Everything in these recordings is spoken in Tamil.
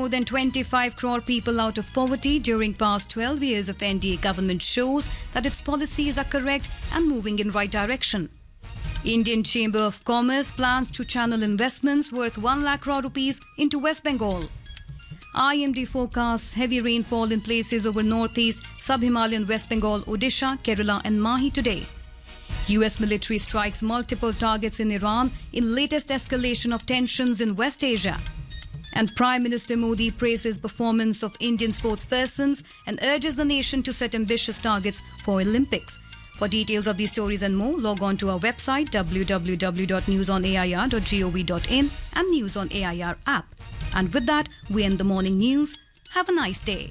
more than 25 crore people out of poverty during past 12 years of NDA government shows that its policies are correct and moving in right direction. Indian Chamber of Commerce plans to channel investments worth 1 lakh crore rupees into West Bengal. IMD forecasts heavy rainfall in places over northeast, sub-Himalayan West Bengal, Odisha, Kerala and Mahi today. US military strikes multiple targets in Iran in latest escalation of tensions in West Asia. And Prime Minister Modi praises performance of Indian sportspersons and urges the nation to set ambitious targets for Olympics. For details of these stories and more, log on to our website www.newsonair.gov.in and News on AIR app. And with that, we end the morning news. Have a nice day.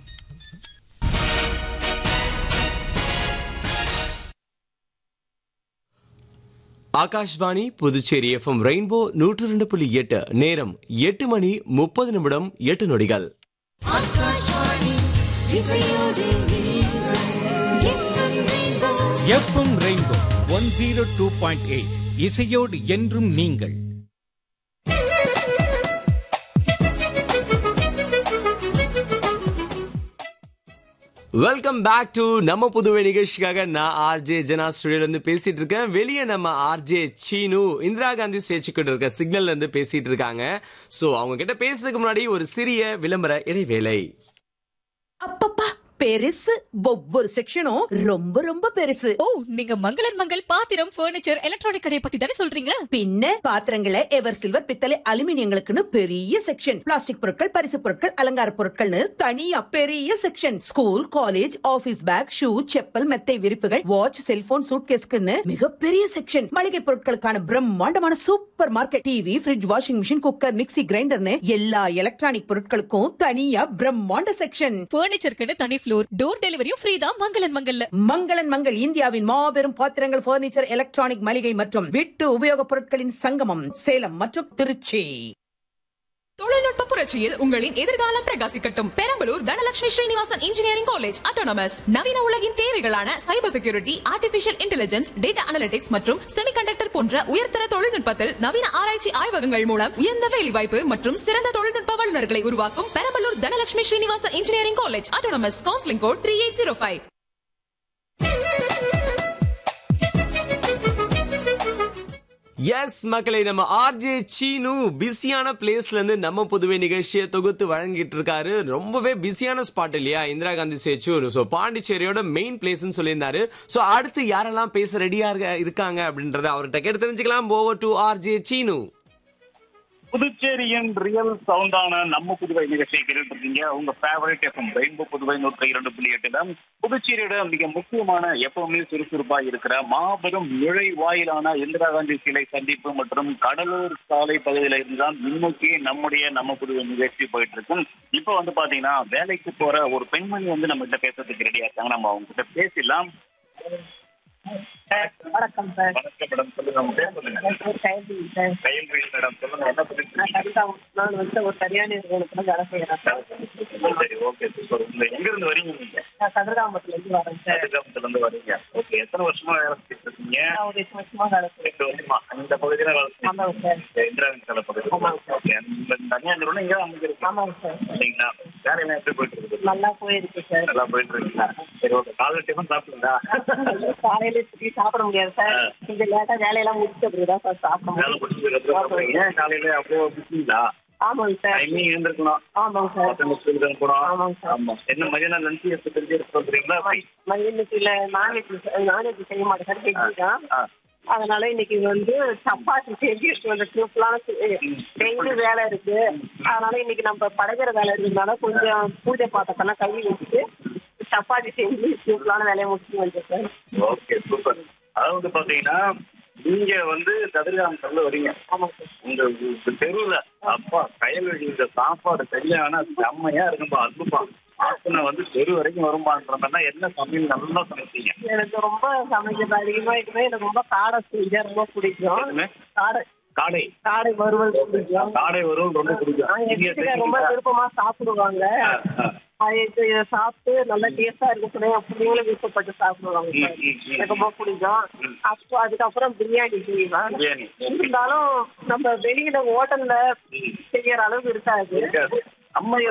Akashvani Puducherry FM rainbow நூற்று ரெண்டு புள்ளி எட்டு நேரம் எட்டு மணி முப்பது நிமிடம் எட்டு நொடிகள் FM rainbow one zero two point eight இசையோடு என்றும் நீங்கள் வெல்கம் பேக் டு நம்ம புதுவை நிகழ்ச்சிக்காக நான் ஆர்ஜே ஜனா ஸ்டுடியோல இருந்து பேசிட்டு இருக்கேன் வெளியே நம்ம ஆர்ஜே சீனு இந்திரா காந்தி ஸ்டேச்சுக்கிட்ட இருக்க சிக்னல்ல இருந்து பேசிட்டு இருக்காங்க சோ அவங்க கிட்ட பேசுறதுக்கு முன்னாடி ஒரு சிறிய விளம்பர இடைவேளை அப்பப்பா பெருசு ஒவ்வொரு செக்ஷனும் ரொம்ப ரொம்ப பெருசு ஓ நீங்க மங்களன் மங்கள் பாத்திரம் பர்னிச்சர் எலக்ட்ரானிக் கடையை பத்தி தானே சொல்றீங்க பின்ன பாத்திரங்களை எவர் சில்வர் பித்தளை அலுமினியங்களுக்குன்னு பெரிய செக்ஷன் பிளாஸ்டிக் பொருட்கள் பரிசு பொருட்கள் அலங்கார பொருட்கள்னு தனியா பெரிய section school college office bag shoe chappal மெத்தை விரிப்புகள் வாட்ச் செல்போன் சூட்கேஸ்க்குன்னு மிகப்பெரிய செக்ஷன் மளிகை பொருட்களுக்கான பிரம்மாண்டமான supermarket TV fridge washing machine cooker mixie கிரைண்டர்னு எல்லா எலக்ட்ரானிக் பொருட்களுக்கும் தனியா பிரம்மாண்ட செக்ஷன் பர்னிச்சருக்குன்னு தனி ஃப்ளோர் டோர் டெலிவரியும் ஃப்ரீ தான் மங்களன் மங்கல்ல மங்களன் மங்கள் இந்தியாவின் மாபெரும் பாத்திரங்கள் பர்னிச்சர் எலக்ட்ரானிக் மளிகை மற்றும் வீட்டு உபயோகப் பொருட்களின் சங்கமம் சேலம் மற்றும் திருச்சி தொழில்நுட்ப புரட்சியில் உங்களின் எதிர்காலம் பிரகாசிக்கட்டும் Perambalur Dhanalakshmi Srinivasan engineering college autonomous நவீன உலகின் தேவைகளான cyber security artificial intelligence data analytics மற்றும் செமிகண்டக்டர் போன்ற உயர்தர தொழில்நுட்பத்தில் நவீன ஆராய்ச்சி ஆய்வகங்கள் மூலம் உயர்ந்த வேலைவாய்ப்பு மற்றும் சிறந்த தொழில்நுட்ப வல்லுநர்களை உருவாக்கும் Perambalur Dhanalakshmi Srinivasan engineering college autonomous counselling code three eight zero five S மக்களை நம்ம ஆர்ஜே சீனு பிஸியான பிளேஸ்ல இருந்து நம்ம புதுவை நிகழ்ச்சியை தொகுத்து வழங்கிட்டு இருக்காரு ரொம்பவே பிஸியான ஸ்பாட் இல்லையா இந்திரா காந்தி ஸ்டேச்சு சோ பாண்டிச்சேரியோட மெயின் பிளேஸ்னு சொல்லியிருந்தாரு சோ அடுத்து யாரெல்லாம் பேச ரெடியா இருக்காங்க அப்படின்றத அவர்கிட்ட கேட்டு தெரிஞ்சுக்கலாம் ஓவர் டு ஆர்ஜே சீனு புதுச்சேரியின் ரியல் சவுண்டான நம்ம புதுவை நிகழ்ச்சியை கேட்டுட்டு இருக்கீங்க உங்க ஃபேவரட் எஃப்எம் ரெயின்போ புதுவை நூற்றி இரண்டு புள்ளி எட்டுல புதுச்சேரியோட மிக முக்கியமான எப்பவுமே சுறுசுறுப்பா இருக்கிற மாபெரும் நுழைவாயிலான இந்திரா காந்தி சிலை சந்திப்பு மற்றும் கடலூர் சாலை பகுதியில இருந்துதான் முன்னோக்கி நம்முடைய நம்ம புதுவை நிகழ்ச்சி போயிட்டு இருக்கும் இப்போ வந்து பாத்தீங்கன்னா வேலைக்கு போற ஒரு பெண்மணி வந்து நம்ம கிட்ட பேசுறதுக்கு ரெடியா இருக்காங்க நம்ம அவங்க கிட்ட பேசிடலாம் வணக்கம் சார் வணக்கம் மேடம் சொல்லுங்க உங்க பேர் சொல்லுங்க கைதி சார் கையல் மேடம் சொல்லுங்க என்ன பண்ணிட்டு நான் கவிதா நான் வந்து ஒரு சரியான நிறுவனத்துல வேலை செய்யறேன் சார் சரி ஓகே சூப்பர் உங்க எங்க இருந்து வரீங்க நீங்க நான் கதிர்காமத்துல இருந்து வரேன் சார் கதிர்காமத்துல இருந்து வரீங்க ஓகே எத்தனை வருஷமா வேலை செஞ்சுட்டு இருக்கீங்க நான் ஒரு எட்டு வருஷமா வேலை செய்யறேன் எட்டு வருஷமா இந்த பகுதியில வேலை ஆமாங்க சார் செஞ்சு இந்திரா காந்தி பகுதி ஆமாங்க சார். ஓகே இந்த தனியார் நிறுவனம் இங்க அமைஞ்சிருக்கு ஆமாங்க சார் சரிங்களா வேலையெல்லாம் எப்படி போயிட்டு இருக்குது நல்லா போயிருக்கு சார் நல்லா போயிட்டு இருக்குங்களா சரி ஓகே காலைல டிஃபன் சாப்பிட்டீங்களா காலையில சுத்தி சாப்பிட முடியாது சார் கொஞ்சம் லேட்டா வேலையெல்லாம் முடிச்ச பிறகுதான் சார் சாப்பிட வேலை முடியும் முடிச்சு அப்புறம் சாப்பிடுறீங்க ஏன் காலையில அவ்வளோ பிஸிங்களா ஆமாங்க சார் டைமிங் எழுந்திருக்கணும் ஆமாங்க சார் பசங்க ஸ்கூலுக்கு அனுப்பணும் ஆமாங்க சார். ஆமா என்ன மதியானம் லஞ்ச் எடுத்து தெரிஞ்சு எடுத்து வந்துறீங்களா இன்னைக்கு இல்ல நான்வெஜ் நான்வெஜ் செய்ய மாட்டேன் சார் வெஜ் தான் ஆ அதனால இன்னைக்கு வந்து சப்பாத்தி செஞ்சு எடுத்து வந்து சிம்பிளான டெய்லி வேலை இருக்கு அதனால இன்னைக்கு நம்ம படைக்கிற வேலை இருக்கிறதுனால கொஞ்சம் பூஜை பாத்திரத்தெல்லாம் கழுவி வச்சுட்டு சப்பாத்தி செஞ்சு சிம்பிளான வேலையை முடிச்சுட்டு வந்தேன் சார் ஓகே சூப்பர் அதாவது பாத்தீங்கன்னா நீங்க வந்து கதிர்காமத்துல வரீங்க ஆமாங்க சார் உங்க உங்க தெருவுல அப்பா கயல்வெளி இந்த சாப்பாடு சரியான செம்மையா இருக்கும்பா அற்புதமா ஆசனை வந்து தெரு வரைக்கும் வருமான்றதுனா என்ன சமையல் நல்லா சமைச்சீங்க எனக்கு ரொம்ப சமைக்கிறது அதிகமா இருக்குமே எனக்கு ரொம்ப காடை செஞ்சா ரொம்ப பிடிக்கும் எதுவுமே? காடை காடை காடை வறுவல் பிடிக்கும் காடை வரும் ரொம்ப பிடிக்கும் ஆ, எங்க நீங்க வீட்டுக்காரர் ரொம்ப செய்வீங்களா? விருப்பமா சாப்பிடுவாங்க ஆ, ஆ. அது இது இதை சாப்பிட்டு நல்லா டேஸ்டா இருக்கு சொல்லி என் பிள்ளைங்களும் விருப்பப்பட்டு சாப்பிடுவாங்க சார் ம், ம், ம். எனக்கு ரொம்ப பிடிக்கும் அப்போ அதுக்கப்புறம் பிரியாணி செய்வேன் பிரியாணி இருந்தாலும் நம்ம வெளியில ஹோட்டல்ல செய்யற அளவுக்கு இருக்காது இருக்காது. அம்மா